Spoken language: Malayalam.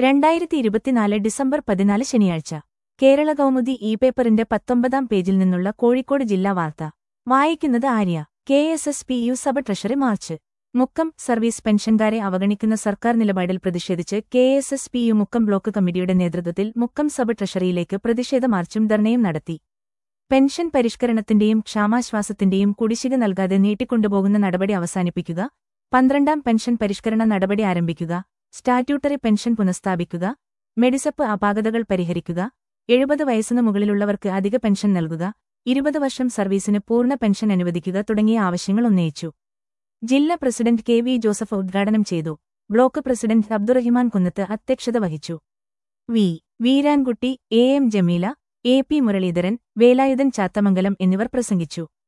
രണ്ടായിരത്തി ഇരുപത്തിനാല് ഡിസംബർ പതിനാല് ശനിയാഴ്ച കേരള കൗമുദി ഇ പേപ്പറിന്റെ പത്തൊമ്പതാം പേജിൽ നിന്നുള്ള കോഴിക്കോട് ജില്ലാ വാർത്ത വായിക്കുന്നത് Arya K S S P U സഭ ട്രഷറി മാർച്ച് മുക്കം സർവീസ് പെൻഷൻകാരെ അവഗണിക്കുന്ന സർക്കാർ നിലപാടിൽ പ്രതിഷേധിച്ച് K S S P U Mukkam block കമ്മിറ്റിയുടെ നേതൃത്വത്തിൽ മുക്കം സഭ ട്രഷറിയിലേക്ക് പ്രതിഷേധ മാർച്ചും ധർണയും നടത്തി പെൻഷൻ പരിഷ്കരണത്തിന്റെയും ക്ഷാമാശ്വാസത്തിന്റെയും കുടിശ്ശിക നൽകാതെ നീട്ടിക്കൊണ്ടുപോകുന്ന നടപടി അവസാനിപ്പിക്കുക പന്ത്രണ്ടാം പെൻഷൻ പരിഷ്കരണ നടപടി ആരംഭിക്കുക സ്റ്റാറ്റ്യൂട്ടറി പെൻഷൻ പുനഃസ്ഥാപിക്കുക മെഡിസപ്പ് അപാകതകൾ പരിഹരിക്കുക എഴുപത് വയസ്സിനു മുകളിലുള്ളവർക്ക് അധിക പെൻഷൻ നൽകുക ഇരുപത് വർഷം സർവീസിന് പൂർണ്ണ പെൻഷൻ അനുവദിക്കുക തുടങ്ങിയ ആവശ്യങ്ങൾ ഉന്നയിച്ചു ജില്ലാ പ്രസിഡന്റ് കെ വി ജോസഫ് ഉദ്ഘാടനം ചെയ്തു ബ്ലോക്ക് പ്രസിഡന്റ് അബ്ദുറഹിമാൻ കുന്നത്ത് അധ്യക്ഷത വഹിച്ചു V Veerankutty A M Jameela A P Muraleedharan Velayudhan Chathamangalam എന്നിവർ പ്രസംഗിച്ചു